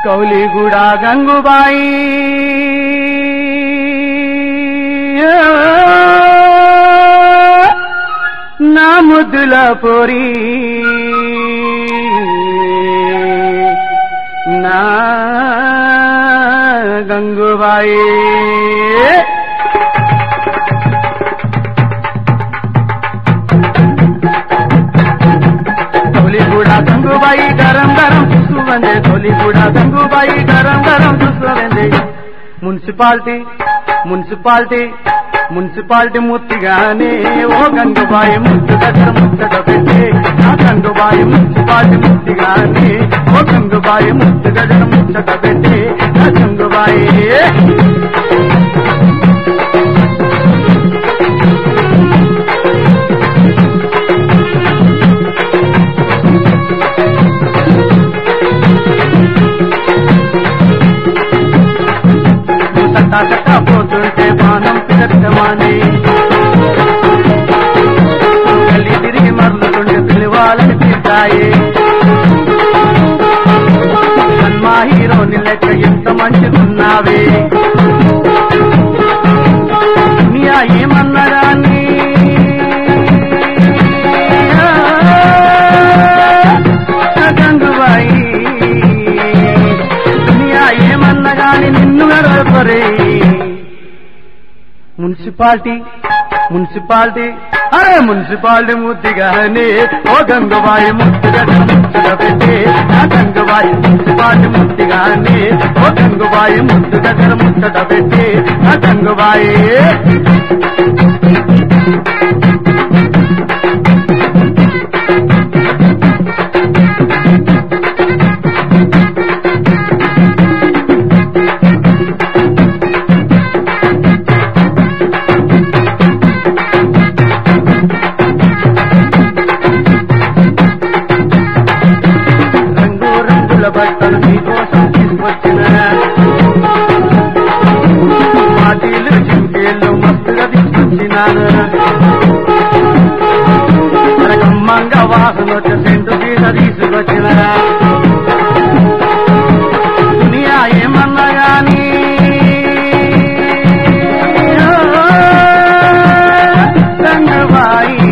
కౌలిగూడ గంగుబాయి నా ముద్దుల పొరి నా గంగుబాయి తొలి కూడా గంగుబాయి గరం గరం చూసువందే తొలి కూడా గంగుబాయి గరం గరం చూసువందే మున్సిపాలిటీ మున్సిపాలిటీ మున్సిపాలిటీ ముత్తిగానే ఓ గంగుబాయి ముద్దు దగ్గర ముచ్చట పెట్టి ఆ గంగుబాయి మున్సిపాలిటీ ముత్తిగానే ఓ గంగుబాయి ముద్దు దగ్గర ముచ్చట పెట్టి ఆ గంగుబాయి తట్టా తట్టా పోతుంటే బాణం పిలకమాని గల్లి తిరిగి మరలుతుంటే పిలవాలని తీస్తాయి సన్మా హీరోని లెక్క ఎంత మంచిగున్నావే దునియా ఏమన్నదాన్ని గంగుబాయి దునియా ఏమన్న గాని నిన్ను గడపరే మున్సిపాలిటీ మున్సిపాలిటీ అరే మున్సిపాలిటీ ముద్దిగానే ఓ గంగబాయి ముద్దుగా ముద్దుగా పెట్టి ఆ గంగబాయి మున్సిపాలిటీ ముద్దిగానే ఓ గంగబాయి ముద్దుగా ముచ్చట పెట్టి ఆ గంగబాయి రంగు రంగుల బట్టలు మీకోసం తీసుకొచ్చిన పాటీలు చింకేళ్ళు మస్తుగా తీసుకొచ్చినాను కమ్మంగా వాసన వచ్చే సెంటు తీస తీసుకొచ్చిన దునియా ఏమన్నా గాని రంగబాయి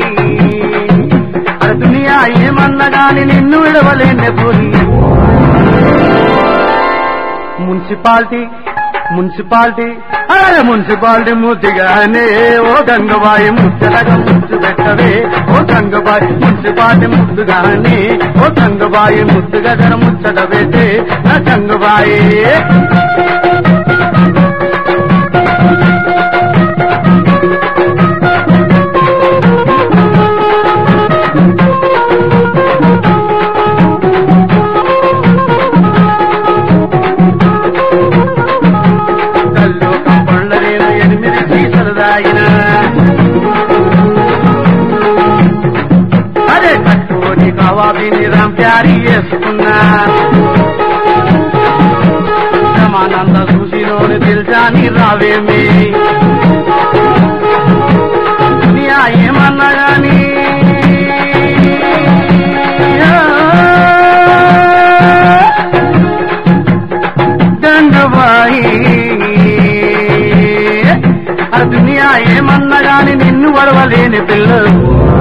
అరే దునియా ఏమన్నా గాని నిన్ను విడవలేనే పోలి మున్సిపాలిటీ మున్సిపాలిటీ అరే మున్సిపాలిటీ ముద్దుగానే ఓ గంగబాయి ముచ్చటగా ముచ్చు పెట్టవే ఓ గంగబాయి మున్సిపాలిటీ ముద్దుగానే ఓ గంగబాయి ముద్దుగా జర ముచ్చట పెట్టే నా గంగబాయి కళ్ళు కంపళ్ళరేన ఎనిమిది సీసలు దాగిన అదే కట్టుని కవాబిని రామ్ ప్యారీ చేసుకున్నా సమానంద చూసినోని తెలుసాని రావేమి దునియా ఏమన్నా గాని గంగబాయి ఆ దునియా ఏమన్నా గాని నిన్ను వడవలేని పిల్లలు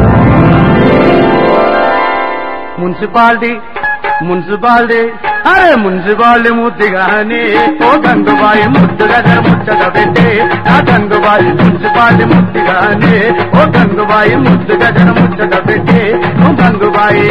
మున్సిపాలిటీ మున్సిపాలిటీ అరే మున్సిపాలిటీ ముద్దుగానే ఓ గంగుబాయి ముద్దుగా జర ముచ్చట పెట్టే ఆ గంగుబాయి మున్సిపాలిటీ ముద్దుగానే ఓ గంగుబాయి ముద్దుగా జర ముచ్చట పెట్టే ఓ గంగుబాయి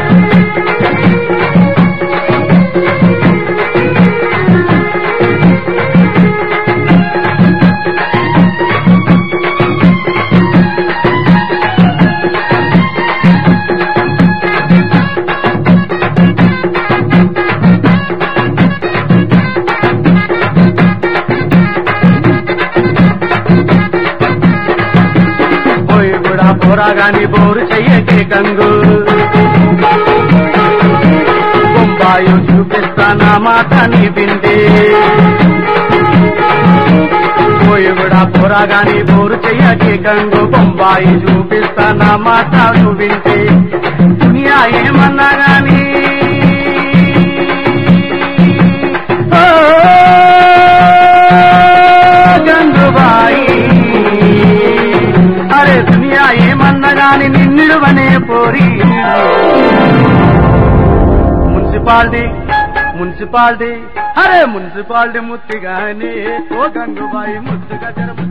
పోయి కూడా పోరాగాని బోరు చెయ్యకే కంగు బొంబాయి చూపిస్తానా మాట నీ బిందే పోయి కూడా పోరాగాని బోరు చెయ్యకే కంగు బొంబాయి చూపిస్తానా మాట నువ్వు వింటే దునియా ఏమన్నా గాని మున్సిపాలిటీ మున్సిపాలిటీ అరే మున్సిపాలిటీ ముత్తిగాని ఓ గంగుబాయి ముద్దుగా తెర